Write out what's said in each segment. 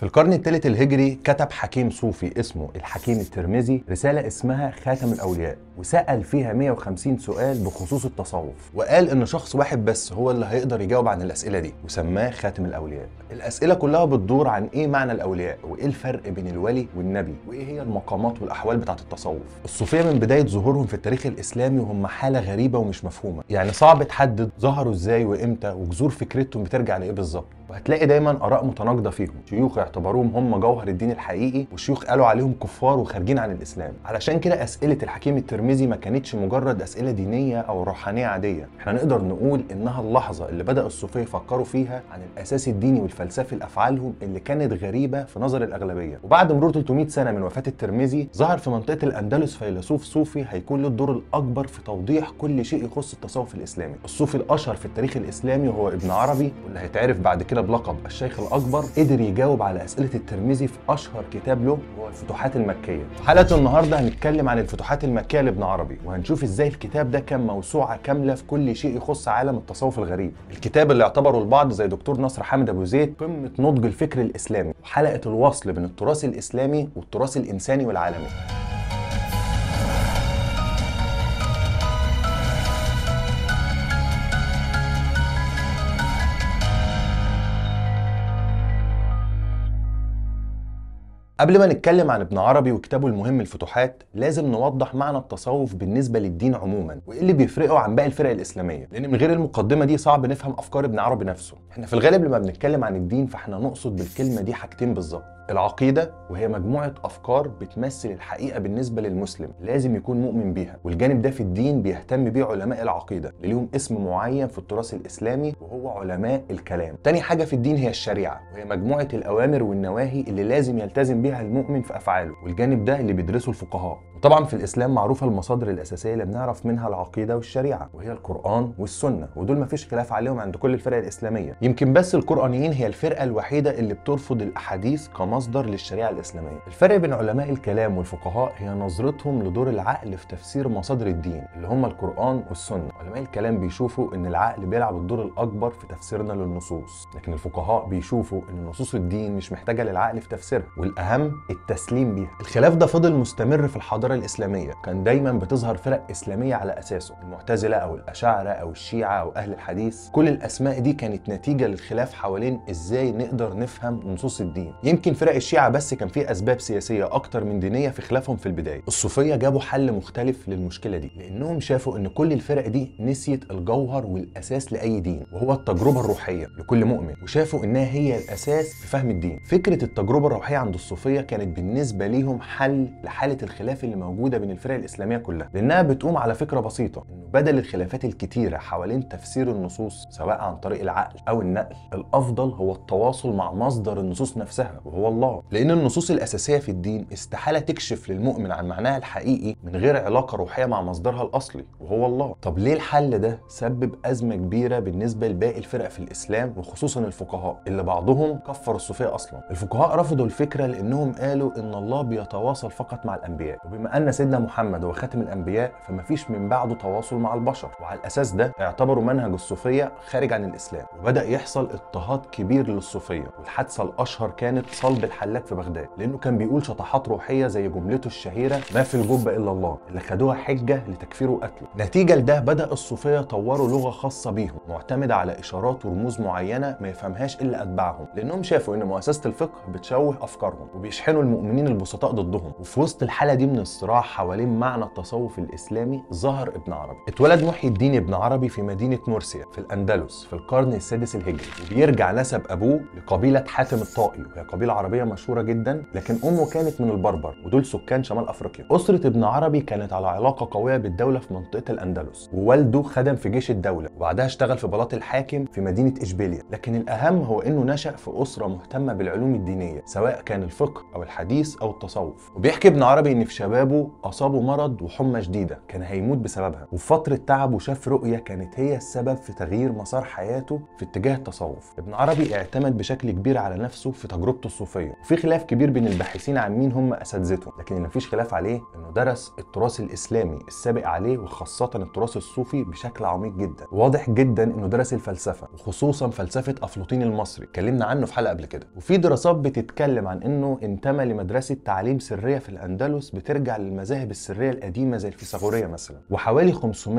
في القرن الثالث الهجري كتب حكيم صوفي اسمه الحكيم الترمذي رسالة اسمها خاتم الأولياء وسأل فيها 150 سؤال بخصوص التصوف وقال إن شخص واحد بس هو اللي هيقدر يجاوب عن الأسئلة دي وسماه خاتم الأولياء الأسئلة كلها بتدور عن إيه معنى الأولياء وإيه الفرق بين الولي والنبي وإيه هي المقامات والأحوال بتاعة التصوف الصوفية من بداية ظهورهم في التاريخ الإسلامي وهم حالة غريبة ومش مفهومة يعني صعب تحدد ظهروا إزاي وإمتى وجذور فكرتهم بترجع لإيه بالظبط وهتلاقي دايما اراء متناقضه فيهم شيوخ اعتبروهم هم جوهر الدين الحقيقي وشيوخ قالوا عليهم كفار وخارجين عن الاسلام علشان كده اسئله الحكيم الترمذي ما كانتش مجرد اسئله دينيه او روحانيه عاديه احنا نقدر نقول انها اللحظه اللي بدا الصوفيه يفكروا فيها عن الاساس الديني والفلسفي لافعالهم اللي كانت غريبه في نظر الاغلبيه وبعد مرور 300 سنه من وفاه الترمذي ظهر في منطقه الاندلس فيلسوف صوفي هيكون له الدور الاكبر في توضيح كل شيء يخص التصوف الاسلامي الصوفي الاشهر في التاريخ الاسلامي هو ابن عربي واللي هيتعرف بعد كده بلقب الشيخ الاكبر قدر يجاوب على اسئله الترمذي في اشهر كتاب له هو الفتوحات المكيه في حلقه النهارده هنتكلم عن الفتوحات المكيه لابن عربي وهنشوف ازاي الكتاب ده كان موسوعه كامله في كل شيء يخص عالم التصوف الغريب الكتاب اللي اعتبره البعض زي دكتور نصر حامد ابو زيد قمه نضج الفكر الاسلامي وحلقه الوصل بين التراث الاسلامي والتراث الانساني والعالمي قبل ما نتكلم عن ابن عربي وكتابه المهم الفتوحات لازم نوضح معنى التصوف بالنسبه للدين عموما وايه اللي بيفرقه عن باقي الفرق الاسلاميه لان من غير المقدمه دي صعب نفهم افكار ابن عربي نفسه احنا في الغالب لما بنتكلم عن الدين فاحنا نقصد بالكلمه دي حاجتين بالظبط العقيدة وهي مجموعة أفكار بتمثل الحقيقة بالنسبة للمسلم لازم يكون مؤمن بيها والجانب ده في الدين بيهتم بيه علماء العقيدة اللي ليهم اسم معين في التراث الإسلامي وهو علماء الكلام تاني حاجة في الدين هي الشريعة وهي مجموعة الأوامر والنواهي اللي لازم يلتزم بيها المؤمن في أفعاله والجانب ده اللي بيدرسه الفقهاء وطبعا في الإسلام معروفة المصادر الأساسية اللي بنعرف منها العقيدة والشريعة وهي القرآن والسنة ودول مفيش خلاف عليهم عند كل الفرق الإسلامية يمكن بس القرآنيين هي الفرقة الوحيدة اللي بترفض الأحاديث كمصدر للشريعة الإسلامية الفرق بين علماء الكلام والفقهاء هي نظرتهم لدور العقل في تفسير مصادر الدين اللي هم القرآن والسنة علماء الكلام بيشوفوا إن العقل بيلعب الدور الأكبر في تفسيرنا للنصوص لكن الفقهاء بيشوفوا إن نصوص الدين مش محتاجة للعقل في تفسيرها والأهم التسليم بيها الخلاف ده فضل مستمر في الحضارة الإسلامية كان دايما بتظهر فرق إسلامية على أساسه المعتزلة أو الأشاعرة أو الشيعة أو أهل الحديث كل الأسماء دي كانت نتيجة للخلاف حوالين إزاي نقدر نفهم نصوص الدين يمكن فرق الشيعة بس كان في أسباب سياسية أكتر من دينية في خلافهم في البداية الصوفية جابوا حل مختلف للمشكلة دي لأنهم شافوا إن كل الفرق دي نسيت الجوهر والأساس لأي دين وهو التجربة الروحية لكل مؤمن وشافوا إنها هي الأساس في فهم الدين فكرة التجربة الروحية عند الصوفية كانت بالنسبة ليهم حل لحالة الخلاف اللي موجودة بين الفرق الإسلامية كلها لأنها بتقوم على فكرة بسيطة إنه بدل الخلافات الكتيرة حوالين تفسير النصوص سواء عن طريق العقل أو النقل الأفضل هو التواصل مع مصدر النصوص نفسها وهو الله لأن النصوص الأساسية في الدين استحالة تكشف للمؤمن عن معناها الحقيقي من غير علاقة روحية مع مصدرها الأصلي وهو الله طب ليه الحل ده سبب أزمة كبيرة بالنسبة لباقي الفرق في الإسلام وخصوصا الفقهاء اللي بعضهم كفر الصوفية أصلا الفقهاء رفضوا الفكرة لأنهم قالوا إن الله بيتواصل فقط مع الأنبياء وبما أن سيدنا محمد هو خاتم الأنبياء فمفيش من بعده تواصل مع البشر وعلى الأساس ده اعتبروا منهج الصوفية خارج عن الإسلام وبدأ يحصل اضطهاد كبير للصوفية والحادثة الأشهر كانت صلب الحلاق في بغداد لأنه كان بيقول شطحات روحية زي جملته الشهيرة ما في الجبة إلا الله اللي خدوها حجة لتكفيره وقتله نتيجة لده بدأ الصوفية يطوروا لغة خاصة بيهم معتمدة على إشارات ورموز معينة ما يفهمهاش إلا أتباعهم لأنهم شافوا إن مؤسسة الفقه بتشوه أفكارهم وبيشحنوا المؤمنين البسطاء ضدهم وفي وسط الحالة دي من الصراع حوالين معنى التصوف الإسلامي ظهر ابن عربي اتولد محي الدين ابن عربي في مدينة مرسيا في الأندلس في القرن السادس الهجري وبيرجع نسب أبوه لقبيلة حاتم الطائي وهي قبيلة عربية مشهورة جدا لكن أمه كانت من البربر ودول سكان شمال أفريقيا أسرة ابن عربي كانت على علاقة قوية بالدولة في منطقة الأندلس ووالده خدم في جيش الدولة وبعدها اشتغل في بلاط الحاكم في مدينة إشبيليا لكن الأهم هو إنه نشأ في أسرة مهتمة بالعلوم الدينية سواء كان الفقه أو الحديث أو التصوف وبيحكي ابن عربي إن في شبابه وبسببه اصابه مرض وحمى شديده كان هيموت بسببها وفي فتره تعبه شاف رؤيه كانت هي السبب في تغيير مسار حياته في اتجاه التصوف ابن عربي اعتمد بشكل كبير على نفسه في تجربته الصوفيه وفي خلاف كبير بين الباحثين عن مين هم اساتذته لكن اللي مفيش خلاف عليه انه درس التراث الاسلامي السابق عليه وخاصه التراث الصوفي بشكل عميق جدا واضح جدا انه درس الفلسفه وخصوصا فلسفه افلاطين المصري اتكلمنا عنه في حلقه قبل كده وفي دراسات بتتكلم عن انه انتمى لمدرسه تعليم سريه في الاندلس بترجع للمذاهب السريه القديمه زي الفيثاغوريه مثلا وحوالي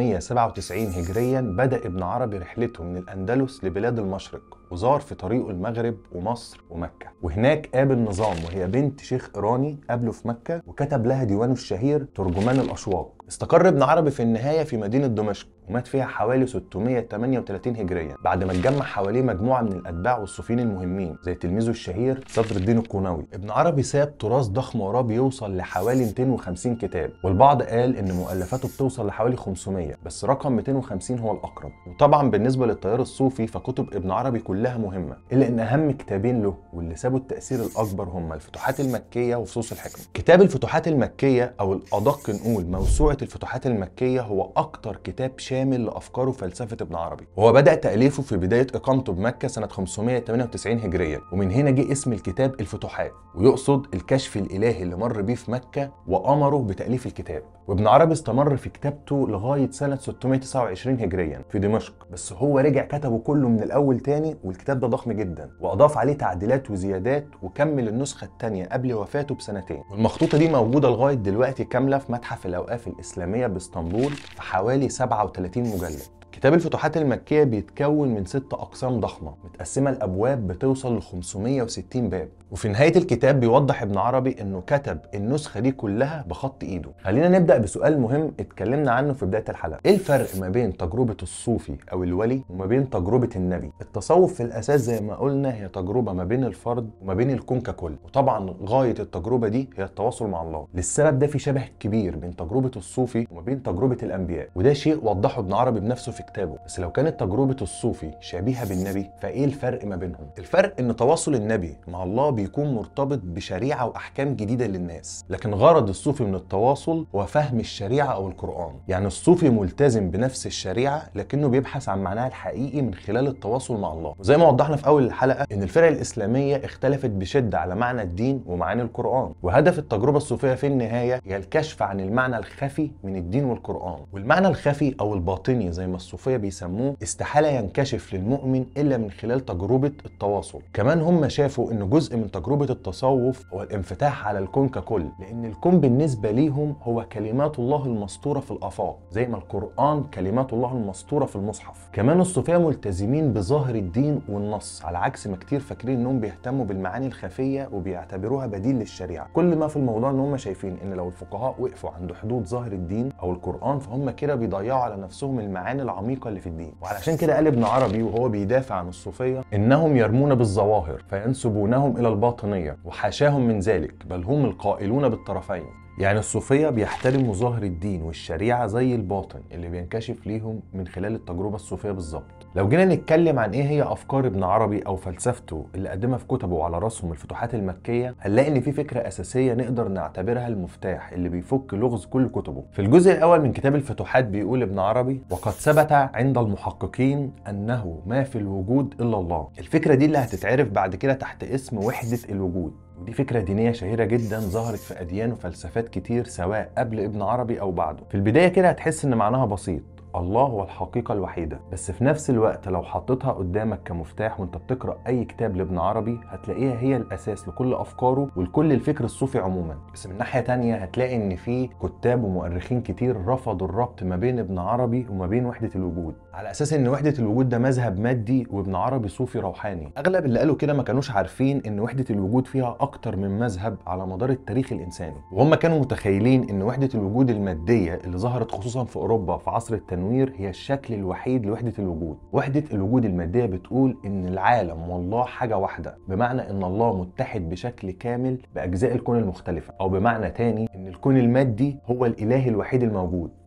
597 هجريا بدا ابن عربي رحلته من الاندلس لبلاد المشرق وزار في طريقه المغرب ومصر ومكة وهناك قابل نظام وهي بنت شيخ إيراني قابله في مكة وكتب لها ديوانه الشهير ترجمان الأشواق استقر ابن عربي في النهاية في مدينة دمشق ومات فيها حوالي 638 هجريا بعد ما اتجمع حواليه مجموعة من الأتباع والصوفيين المهمين زي تلميذه الشهير صدر الدين القونوي ابن عربي ساب تراث ضخم وراه بيوصل لحوالي 250 كتاب والبعض قال إن مؤلفاته بتوصل لحوالي 500 بس رقم 250 هو الأقرب وطبعا بالنسبة للتيار الصوفي فكتب ابن عربي كلها مهمة إلا إن أهم كتابين له واللي سابوا التأثير الأكبر هما الفتوحات المكية وفصوص الحكمة كتاب الفتوحات المكية أو الأدق نقول موسوعة الفتوحات المكية هو أكتر كتاب شامل لأفكار وفلسفة ابن عربي وهو بدأ تأليفه في بداية إقامته بمكة سنة 598 هجريا ومن هنا جه اسم الكتاب الفتوحات ويقصد الكشف الإلهي اللي مر بيه في مكة وأمره بتأليف الكتاب وابن عربي استمر في كتابته لغاية سنة 629 هجريا في دمشق بس هو رجع كتبه كله من الأول تاني والكتاب ده ضخم جدا وأضاف عليه تعديلات وزيادات وكمل النسخة التانية قبل وفاته بسنتين والمخطوطة دي موجودة لغاية دلوقتي كاملة في متحف الأوقاف الإسلامية باسطنبول في حوالي 37 مجلد كتاب الفتوحات المكية بيتكون من ست أقسام ضخمة متقسمة لأبواب بتوصل ل 560 باب وفي نهاية الكتاب بيوضح ابن عربي إنه كتب النسخة دي كلها بخط إيده خلينا نبدأ بسؤال مهم اتكلمنا عنه في بداية الحلقة إيه الفرق ما بين تجربة الصوفي أو الولي وما بين تجربة النبي التصوف في الأساس زي ما قلنا هي تجربة ما بين الفرد وما بين الكون ككل وطبعا غاية التجربة دي هي التواصل مع الله للسبب ده في شبه كبير بين تجربة الصوفي وما بين تجربة الأنبياء وده شيء وضحه ابن عربي بنفسه في كتابه بس لو كانت تجربة الصوفي شبيهة بالنبي فإيه الفرق ما بينهم الفرق إن تواصل النبي مع الله بيكون مرتبط بشريعة وأحكام جديدة للناس لكن غرض الصوفي من التواصل هو فهم الشريعة أو القرآن يعني الصوفي ملتزم بنفس الشريعة لكنه بيبحث عن معناها الحقيقي من خلال التواصل مع الله وزي ما وضحنا في أول الحلقة إن الفرق الإسلامية اختلفت بشدة على معنى الدين ومعاني القرآن وهدف التجربة الصوفية في النهاية هي الكشف عن المعنى الخفي من الدين والقرآن والمعنى الخفي أو الباطني زي ما الصوفية بيسموه استحالة ينكشف للمؤمن إلا من خلال تجربة التواصل كمان هم شافوا إن جزء من تجربة التصوف هو الانفتاح على الكون ككل لأن الكون بالنسبة ليهم هو كلمات الله المسطورة في الآفاق زي ما القرآن كلمات الله المسطورة في المصحف كمان الصوفية ملتزمين بظاهر الدين والنص على عكس ما كتير فاكرين إنهم بيهتموا بالمعاني الخفية وبيعتبروها بديل للشريعة كل ما في الموضوع إن هم شايفين إن لو الفقهاء وقفوا عند حدود ظاهر الدين أو القرآن فهم كده بيضيعوا على نفسهم المعاني العميقة اللي في الدين وعلشان كده قال ابن عربي وهو بيدافع عن الصوفية إنهم يرمون بالظواهر فينسبونهم إلى الباطنية وحاشاهم من ذلك بل هم القائلون بالطرفين يعني الصوفية بيحترموا ظاهر الدين والشريعة زي الباطن اللي بينكشف ليهم من خلال التجربة الصوفية بالظبط لو جينا نتكلم عن ايه هي افكار ابن عربي او فلسفته اللي قدمها في كتبه على راسهم الفتوحات المكية هنلاقي ان في فكرة اساسية نقدر نعتبرها المفتاح اللي بيفك لغز كل كتبه في الجزء الاول من كتاب الفتوحات بيقول ابن عربي وقد ثبت عند المحققين انه ما في الوجود الا الله الفكرة دي اللي هتتعرف بعد كده تحت اسم وحدة الوجود ودي فكرة دينية شهيرة جدا ظهرت في أديان وفلسفات كتير سواء قبل ابن عربي أو بعده في البداية كده هتحس إن معناها بسيط الله هو الحقيقة الوحيدة بس في نفس الوقت لو حطيتها قدامك كمفتاح وانت بتقرأ أي كتاب لابن عربي هتلاقيها هي الأساس لكل أفكاره ولكل الفكر الصوفي عموما بس من ناحية تانية هتلاقي إن في كتاب ومؤرخين كتير رفضوا الربط ما بين ابن عربي وما بين وحدة الوجود على أساس إن وحدة الوجود ده مذهب مادي وابن عربي صوفي روحاني أغلب اللي قالوا كده ما كانوش عارفين إن وحدة الوجود فيها أكتر من مذهب على مدار التاريخ الإنساني وهم كانوا متخيلين إن وحدة الوجود المادية اللي ظهرت خصوصا في أوروبا في عصر التنوير التنوير هي الشكل الوحيد لوحدة الوجود وحدة الوجود المادية بتقول إن العالم والله حاجة واحدة بمعنى إن الله متحد بشكل كامل بأجزاء الكون المختلفة أو بمعنى تاني إن الكون المادي هو الإله الوحيد الموجود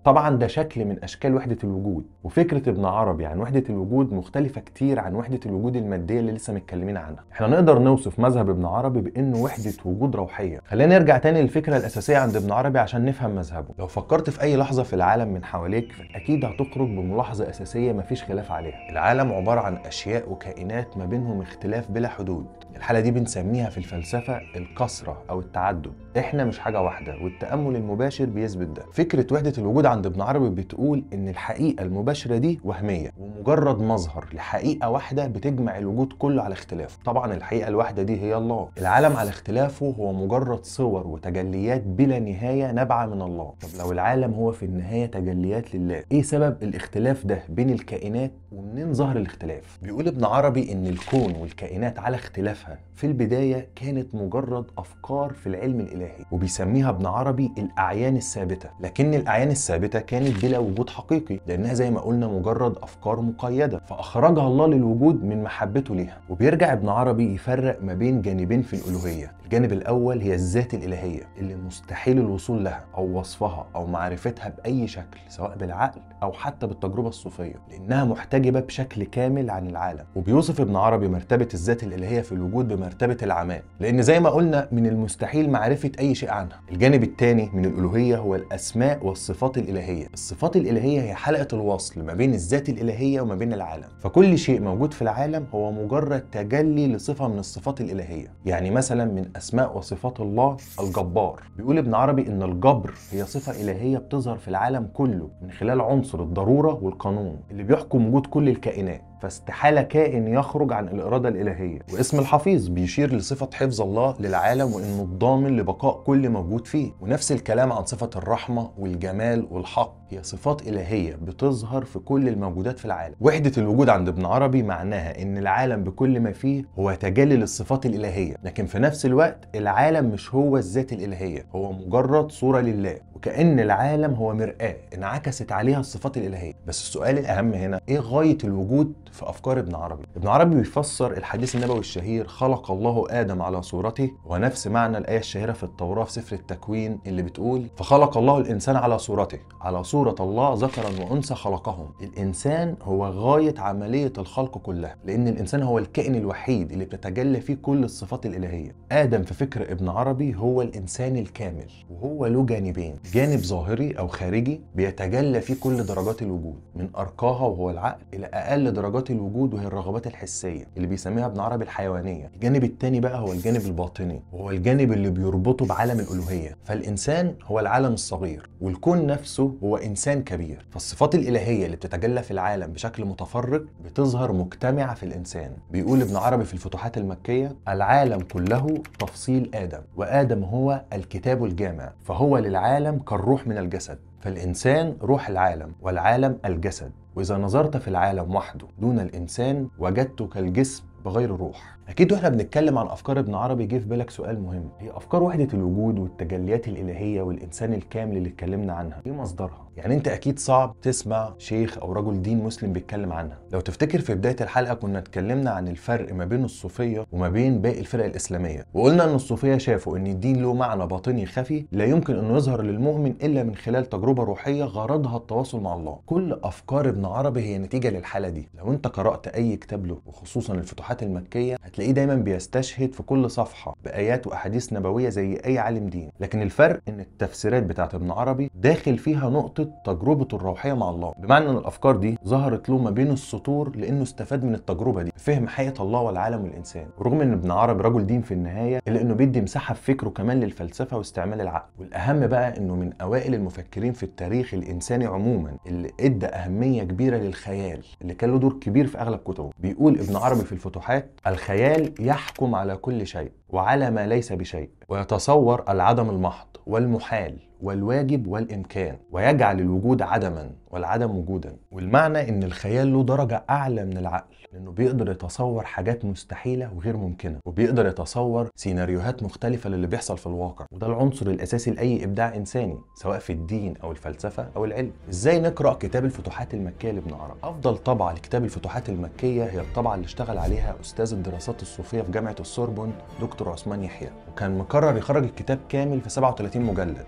طبعا ده شكل من اشكال وحده الوجود وفكره ابن عربي عن وحده الوجود مختلفه كتير عن وحده الوجود الماديه اللي لسه متكلمين عنها احنا نقدر نوصف مذهب ابن عربي بانه وحده وجود روحيه خلينا نرجع تاني للفكره الاساسيه عند ابن عربي عشان نفهم مذهبه لو فكرت في اي لحظه في العالم من حواليك فاكيد هتخرج بملاحظه اساسيه مفيش خلاف عليها العالم عباره عن اشياء وكائنات ما بينهم اختلاف بلا حدود الحاله دي بنسميها في الفلسفه الكثره او التعدد احنا مش حاجه واحده والتامل المباشر بيثبت ده فكره وحده الوجود عند ابن عربي بتقول ان الحقيقه المباشره دي وهميه ومجرد مظهر لحقيقه واحده بتجمع الوجود كله على اختلاف طبعا الحقيقه الواحده دي هي الله العالم على اختلافه هو مجرد صور وتجليات بلا نهايه نابعه من الله طب لو العالم هو في النهايه تجليات لله ايه سبب الاختلاف ده بين الكائنات ومنين ظهر الاختلاف بيقول ابن عربي ان الكون والكائنات على اختلافها في البدايه كانت مجرد افكار في العلم الالهي وبيسميها ابن عربي الاعيان الثابته لكن الاعيان الثابته كانت بلا وجود حقيقي لانها زي ما قلنا مجرد افكار مقيده فاخرجها الله للوجود من محبته ليها وبيرجع ابن عربي يفرق ما بين جانبين في الالوهيه الجانب الاول هي الذات الالهيه اللي مستحيل الوصول لها او وصفها او معرفتها باي شكل سواء بالعقل او حتى بالتجربه الصوفيه لانها محتجبه بشكل كامل عن العالم وبيوصف ابن عربي مرتبه الذات الالهيه في الوجود بمرتبه العمال لان زي ما قلنا من المستحيل معرفه اي شيء عنها الجانب الثاني من الالوهيه هو الاسماء والصفات الالهيه الصفات الالهيه هي حلقه الوصل ما بين الذات الالهيه وما بين العالم فكل شيء موجود في العالم هو مجرد تجلي لصفه من الصفات الالهيه يعني مثلا من اسماء وصفات الله الجبار بيقول ابن عربي ان الجبر هي صفه الهيه بتظهر في العالم كله من خلال عنصر الضروره والقانون اللي بيحكم وجود كل الكائنات فاستحاله كائن يخرج عن الاراده الالهيه واسم الحفيظ بيشير لصفه حفظ الله للعالم وانه الضامن لبقاء كل موجود فيه ونفس الكلام عن صفه الرحمه والجمال والحق هي صفات الهيه بتظهر في كل الموجودات في العالم وحده الوجود عند ابن عربي معناها ان العالم بكل ما فيه هو تجلي للصفات الالهيه لكن في نفس الوقت العالم مش هو الذات الالهيه هو مجرد صوره لله وكأن العالم هو مرآة انعكست عليها الصفات الإلهية بس السؤال الأهم هنا إيه غاية الوجود في أفكار ابن عربي ابن عربي بيفسر الحديث النبوي الشهير خلق الله آدم على صورته ونفس معنى الآية الشهيرة في التوراة في سفر التكوين اللي بتقول فخلق الله الإنسان على صورته على صورة الله ذكرا وأنثى خلقهم الإنسان هو غاية عملية الخلق كلها لأن الإنسان هو الكائن الوحيد اللي بتتجلى فيه كل الصفات الإلهية آدم في فكر ابن عربي هو الإنسان الكامل وهو له جانبين جانب ظاهري او خارجي بيتجلى فيه كل درجات الوجود من ارقاها وهو العقل الى اقل درجات الوجود وهي الرغبات الحسيه اللي بيسميها ابن عربي الحيوانيه الجانب الثاني بقى هو الجانب الباطني وهو الجانب اللي بيربطه بعالم الالوهيه فالانسان هو العالم الصغير والكون نفسه هو انسان كبير فالصفات الالهيه اللي بتتجلى في العالم بشكل متفرق بتظهر مجتمعه في الانسان بيقول ابن عربي في الفتوحات المكيه العالم كله تفصيل ادم وادم هو الكتاب الجامع فهو للعالم كالروح من الجسد فالإنسان روح العالم والعالم الجسد وإذا نظرت في العالم وحده دون الإنسان وجدته كالجسم بغير روح اكيد واحنا بنتكلم عن افكار ابن عربي جه في بالك سؤال مهم هي افكار وحده الوجود والتجليات الالهيه والانسان الكامل اللي اتكلمنا عنها ايه مصدرها يعني انت اكيد صعب تسمع شيخ او رجل دين مسلم بيتكلم عنها لو تفتكر في بدايه الحلقه كنا اتكلمنا عن الفرق ما بين الصوفيه وما بين باقي الفرق الاسلاميه وقلنا ان الصوفيه شافوا ان الدين له معنى باطني خفي لا يمكن انه يظهر للمؤمن الا من خلال تجربه روحيه غرضها التواصل مع الله كل افكار ابن عربي هي نتيجه للحاله دي لو انت قرات اي كتاب له وخصوصا الفتوحات المكيه هتلاقيه دايما بيستشهد في كل صفحه بايات واحاديث نبويه زي اي عالم دين لكن الفرق ان التفسيرات بتاعت ابن عربي داخل فيها نقطه تجربته الروحيه مع الله بمعنى ان الافكار دي ظهرت له ما بين السطور لانه استفاد من التجربه دي فهم حقيقه الله والعالم والانسان ورغم ان ابن عربي رجل دين في النهايه الا انه بيدي مساحه في فكره كمان للفلسفه واستعمال العقل والاهم بقى انه من اوائل المفكرين في التاريخ الانساني عموما اللي ادى اهميه كبيره للخيال اللي كان له دور كبير في اغلب كتبه بيقول ابن عربي في الفتوحات الخيال يحكم على كل شيء وعلى ما ليس بشيء ويتصور العدم المحض والمحال والواجب والامكان ويجعل الوجود عدما والعدم وجودا والمعنى ان الخيال له درجه اعلى من العقل لانه بيقدر يتصور حاجات مستحيله وغير ممكنه وبيقدر يتصور سيناريوهات مختلفه للي بيحصل في الواقع وده العنصر الاساسي لاي ابداع انساني سواء في الدين او الفلسفه او العلم ازاي نقرا كتاب الفتوحات المكيه لابن عربي افضل طبعه لكتاب الفتوحات المكيه هي الطبعه اللي اشتغل عليها استاذ الدراسات الصوفيه في جامعه السوربون دكتور عثمان يحيى وكان مقرر يخرج الكتاب كامل في 37 مجلد لكن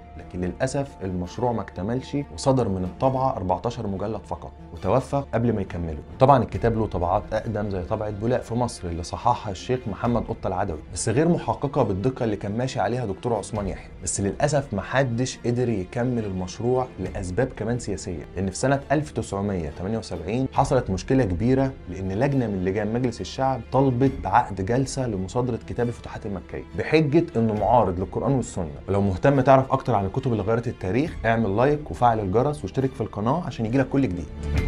للاسف المشروع ما اكتملش وصدر من الطبعه 14 مجلد فقط وتوفى قبل ما يكمله طبعا الكتاب له طبعات اقدم زي طبعه بولاق في مصر اللي صححها الشيخ محمد قطه العدوي بس غير محققه بالدقه اللي كان ماشي عليها دكتور عثمان يحيى بس للاسف ما حدش قدر يكمل المشروع لاسباب كمان سياسيه لان في سنه 1978 حصلت مشكله كبيره لان لجنه من لجان مجلس الشعب طلبت بعقد جلسه لمصادره كتاب الفتوحات المكيه بحجه انه معارض للقران والسنه ولو مهتم تعرف اكتر عن الكتب اللي غيرت التاريخ اعمل لايك وفعل الجرس واشترك في القناه عشان يجيلك كل جديد